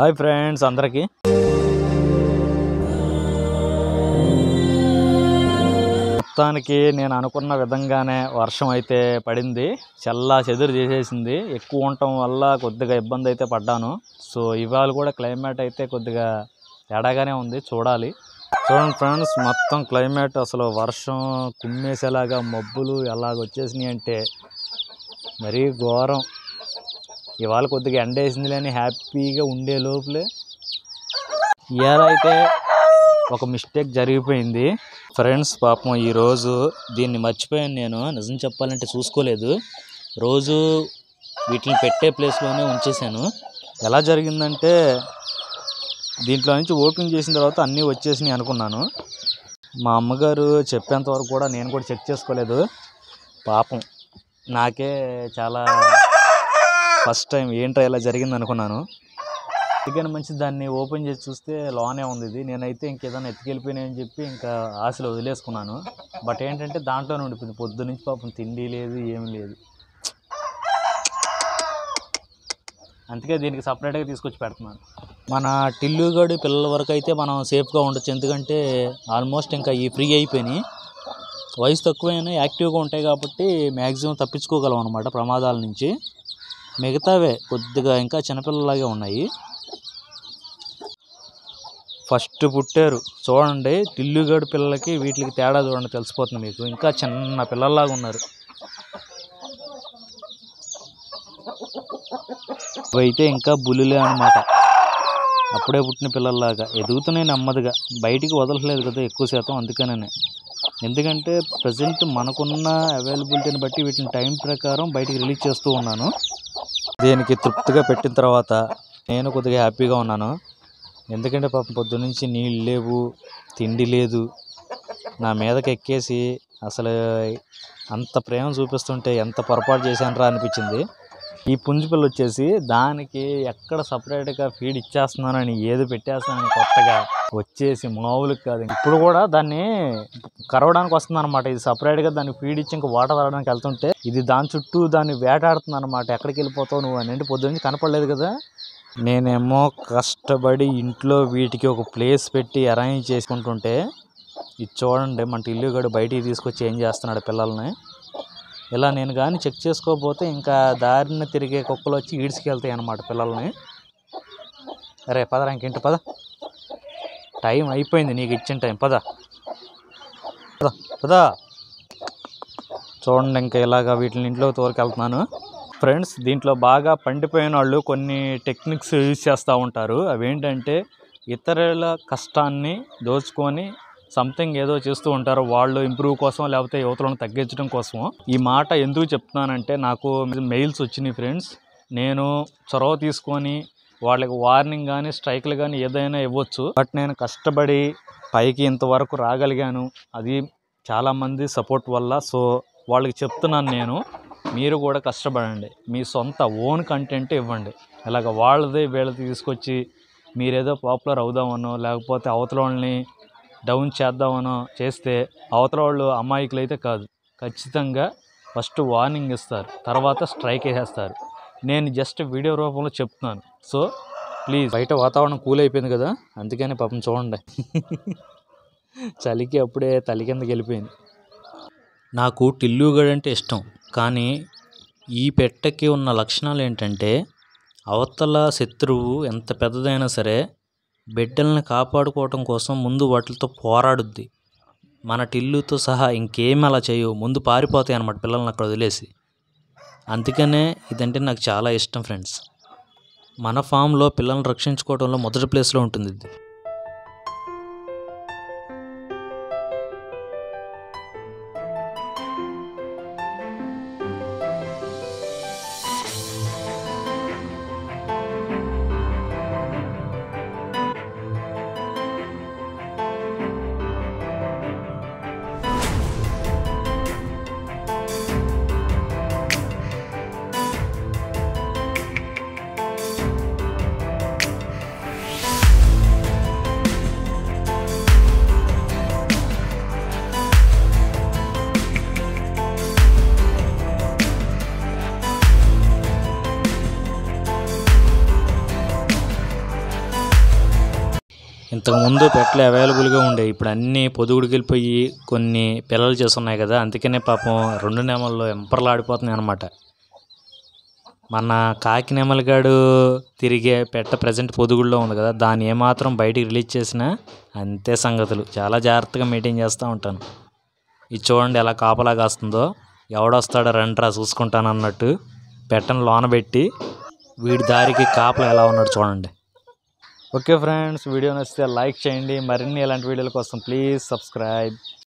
hi friends అందరికీ మొత్తానికి నేను అనుకున్న విధంగానే వర్షం అయితే పడింది చల్లా చెదురు చేసేసింది ఎక్కువ ఉండటం వల్ల కొద్దిగా ఇబ్బంది అయితే పడ్డాను సో ఇవాళ కూడా క్లైమేట్ అయితే కొద్దిగా తేడాగానే ఉంది చూడాలి చూడండి ఫ్రెండ్స్ మొత్తం క్లైమేట్ అసలు వర్షం కుమ్మేసేలాగా మబ్బులు ఎలాగ వచ్చేసినాయి అంటే మరీ ఘోరం ఇవాళ కొద్దిగా ఎండ వేసింది లేని హ్యాపీగా ఉండే లోపలే ఇవాళ అయితే ఒక మిస్టేక్ జరిగిపోయింది ఫ్రెండ్స్ పాపం ఈరోజు దీన్ని మర్చిపోయాను నేను నిజం చెప్పాలంటే చూసుకోలేదు రోజు వీటిని పెట్టే ప్లేస్లోనే ఉంచేసాను ఎలా జరిగిందంటే దీంట్లో నుంచి ఓపెన్ చేసిన తర్వాత అన్నీ వచ్చేసినాయి అనుకున్నాను మా అమ్మగారు చెప్పేంత వరకు కూడా నేను కూడా చెక్ చేసుకోలేదు పాపం నాకే చాలా ఫస్ట్ టైం ఏంట్రా ఇలా జరిగింది అనుకున్నాను చికెన్ మంచి దాన్ని ఓపెన్ చేసి చూస్తే లోనే ఉంది ఇది నేనైతే ఇంకేదైనా ఎత్తుకెళ్ళిపోయినాయని చెప్పి ఇంకా ఆశలు వదిలేసుకున్నాను బట్ ఏంటంటే దాంట్లోనే ఉండిపోయింది పొద్దు నుంచి పాపం తిండి లేదు ఏమీ లేదు అందుకే దీనికి సపరేట్గా తీసుకొచ్చి పెడుతున్నాను మన టిల్లుగడి పిల్లల వరకు అయితే మనం సేఫ్గా ఉండొచ్చు ఎందుకంటే ఆల్మోస్ట్ ఇంకా ఈ ఫ్రీ అయిపోయినాయి వయసు తక్కువైనా యాక్టివ్గా ఉంటాయి కాబట్టి మ్యాక్సిమం తప్పించుకోగలం అనమాట ప్రమాదాల నుంచి మిగతావే కొద్దిగా ఇంకా చిన్నపిల్లలాగే ఉన్నాయి ఫస్ట్ పుట్టారు చూడండి టిల్లుగడు పిల్లలకి వీటికి తేడా చూడండి తెలిసిపోతుంది మీకు ఇంకా చిన్న పిల్లల్లాగా ఉన్నారు ఇవైతే ఇంకా బుల్లులే అనమాట అప్పుడే పుట్టిన పిల్లల్లాగా ఎదుగుతున్నాయి నెమ్మదిగా బయటికి వదలట్లేదు కదా ఎక్కువ శాతం అందుకనే ఎందుకంటే ప్రజెంట్ మనకున్న అవైలబిలిటీని బట్టి వీటిని టైం ప్రకారం బయటికి రిలీజ్ చేస్తూ ఉన్నాను దీనికి తృప్తిగా పెట్టిన తర్వాత నేను కొద్దిగా హ్యాపీగా ఉన్నాను ఎందుకంటే పాపం పొద్దునుంచి నీళ్ళు లేవు తిండి లేదు నా మీదకి ఎక్కేసి అసలు అంత ప్రేమ చూపిస్తుంటే ఎంత పొరపాటు చేశానరా అనిపించింది ఈ పుంజు పిల్ల వచ్చేసి దానికి ఎక్కడ సపరేట్గా ఫీడ్ ఇచ్చేస్తున్నానని ఏది పెట్టేస్తున్నానని కొత్తగా వచ్చేసి మామూలుగా కాదు ఇప్పుడు కూడా దాన్ని కరవడానికి వస్తుంది అనమాట ఇది సపరేట్గా దానికి ఫీడ్ ఇచ్చి ఇంకా వాటర్ తాగడానికి వెళ్తుంటే ఇది దాని చుట్టూ దాన్ని వేటాడుతుంది అనమాట ఎక్కడికి వెళ్ళిపోతావు నువ్వు అని అంటే పొద్దున్నీ కనపడలేదు కదా నేనేమో కష్టపడి ఇంట్లో వీటికి ఒక ప్లేస్ పెట్టి అరేంజ్ చేసుకుంటుంటే ఇది చూడండి మన ఇల్లుగడు బయటికి తీసుకొచ్చి ఏం చేస్తున్నాడు పిల్లల్ని ఇలా నేను కానీ చెక్ చేసుకోకపోతే ఇంకా దారిన తిరిగే కుక్కలు వచ్చి ఈడ్చుకెళ్తాయి అన్నమాట పిల్లల్ని అరే పదరా ఇంకేంటి పద టైం అయిపోయింది నీకు ఇచ్చిన టైం పద పద పద చూడండి ఇంకా ఇలాగ వీటిని ఇంట్లో తోలుకెళ్తున్నాను ఫ్రెండ్స్ దీంట్లో బాగా పండిపోయిన వాళ్ళు కొన్ని టెక్నిక్స్ యూజ్ చేస్తూ ఉంటారు అవేంటంటే ఇతరుల కష్టాన్ని దోచుకొని సంథింగ్ ఏదో చేస్తూ ఉంటారు వాళ్ళు ఇంప్రూవ్ కోసం లేకపోతే యువతలను తగ్గించడం కోసం ఈ మాట ఎందుకు చెప్తున్నానంటే నాకు మెయిల్స్ వచ్చినాయి ఫ్రెండ్స్ నేను చొరవ తీసుకొని వాళ్ళకి వార్నింగ్ కానీ స్ట్రైక్లు కానీ ఏదైనా ఇవ్వచ్చు బట్ నేను కష్టపడి పైకి ఇంతవరకు రాగలిగాను అది చాలామంది సపోర్ట్ వల్ల సో వాళ్ళకి చెప్తున్నాను నేను మీరు కూడా కష్టపడండి మీ సొంత ఓన్ కంటెంట్ ఇవ్వండి ఇలాగ వాళ్ళది వీళ్ళది తీసుకొచ్చి మీరేదో పాపులర్ అవుదామనో లేకపోతే అవతల వాళ్ళని డౌన్ చేద్దామనో చేస్తే అవతల వాళ్ళు అమాయకులు అయితే కాదు ఖచ్చితంగా ఫస్ట్ వార్నింగ్ ఇస్తారు తర్వాత స్ట్రైక్ వేసేస్తారు నేను జస్ట్ వీడియో రూపంలో చెప్తున్నాను సో ప్లీజ్ బయట వాతావరణం కూల్ అయిపోయింది కదా అందుకని పాపం చూడండి చలికి అప్పుడే తలి కిందకి వెళ్ళిపోయింది నాకు టిల్లుగడ్ అంటే ఇష్టం కానీ ఈ పెట్టకి ఉన్న లక్షణాలు ఏంటంటే అవతల శత్రువు ఎంత పెద్దదైనా సరే బిడ్డల్ని కాపాడుకోవటం కోసం ముందు వాటితో పోరాడుద్ది మన టిల్లుతో సహా ఇంకేం అలా చేయవు ముందు పారిపోతాయి అన్నమాట పిల్లల్ని అక్కడ వదిలేసి అందుకనే ఇదంటే నాకు చాలా ఇష్టం ఫ్రెండ్స్ మన ఫామ్లో పిల్లల్ని రక్షించుకోవడంలో మొదటి ప్లేస్లో ఉంటుంది ఇది ఇంతకుముందు పెట్టలు అవైలబుల్గా ఉండే ఇప్పుడు అన్నీ పొదుగుడికి వెళ్ళిపోయి కొన్ని పిల్లలు చేస్తున్నాయి కదా అందుకనే పాపం రెండు నెమల్లో ఎంపర్లాడిపోతున్నాయి అనమాట మన కాకి నెమలిగాడు తిరిగే పెట్ట ప్రజెంట్ పొదుగుల్లో ఉంది కదా దాన్ని ఏమాత్రం బయటికి రిలీజ్ చేసినా అంతే సంగతులు చాలా జాగ్రత్తగా మెయింటైన్ చేస్తూ ఉంటాను ఇది చూడండి ఎలా కాపలా కాస్తుందో ఎవడొస్తాడో రండ్రా చూసుకుంటాను అన్నట్టు పెట్టను లోన పెట్టి వీడి దారికి కాపలా ఎలా ఉన్నాడు చూడండి ఓకే ఫ్రెండ్స్ వీడియో నచ్చితే లైక్ చేయండి మరిన్ని ఇలాంటి వీడియోల కోసం ప్లీజ్ సబ్స్క్రైబ్